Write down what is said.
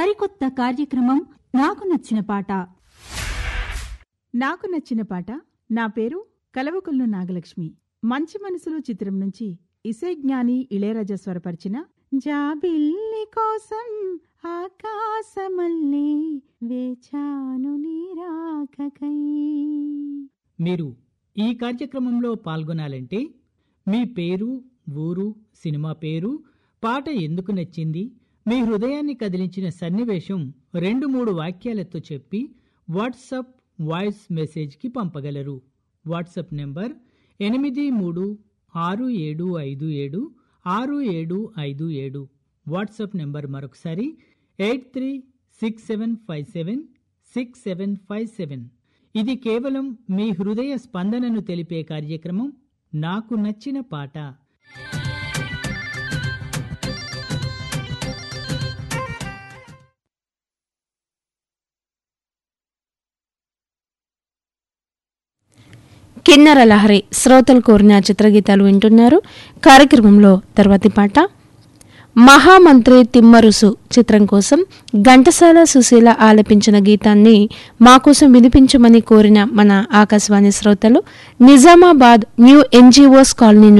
సరికొత్త కార్యక్రమం నాకు నచ్చిన పాట నాకు నచ్చిన పాట నా పేరు కలవకుల్లు నాగలక్ష్మి మంచి మనసులు చిత్రం నుంచి ఇసే జ్ఞాని ఇళయరాజా స్వరపరిచిన జాబిల్లి కోసం ఆకాశమల్లే వేచాను నీరాకకై మీరు ఈ కార్యక్రమంలో పాల్గొనాలంటే మీ పేరు ఊరు సినిమా పేరు పాట ఎందుకు నచ్చింది మీ హృదయాన్ని కదిలించిన సన్నివేశం రెండు మూడు వాక్యాలతో చెప్పి వాట్సప్ వాయిస్ మెసేజ్కి పంపగలరు వాట్సప్ నెంబర్ ఎనిమిది మూడు ఆరు ఏడు ఐదు ఏడు ఆరు ఏడు ఐదు ఏడు వాట్సప్ నెంబర్ మరొకసారి eight three six seven five seven six seven five seven ఇది కేవలం మీ హృదయ స్పందనను తెలిపే కార్యక్రమం నాకు నచ్చిన పాట కిన్నెర లహరి శ్రోతలు కోరిన చిత్రగీతాలు వింటున్నారు కార్యక్రమంలో తర్వాతి పాట మహామంత్రి తిమ్మరుసు చిత్రం కోసం ఘంటసాల సుశీల ఆలపించిన గీతాన్ని మా కోసం వినిపించమని కోరిన మన ఆకాశవాణి శ్రోతలు నిజామాబాద్ న్యూ ఎన్జిఓస్ కాలనీ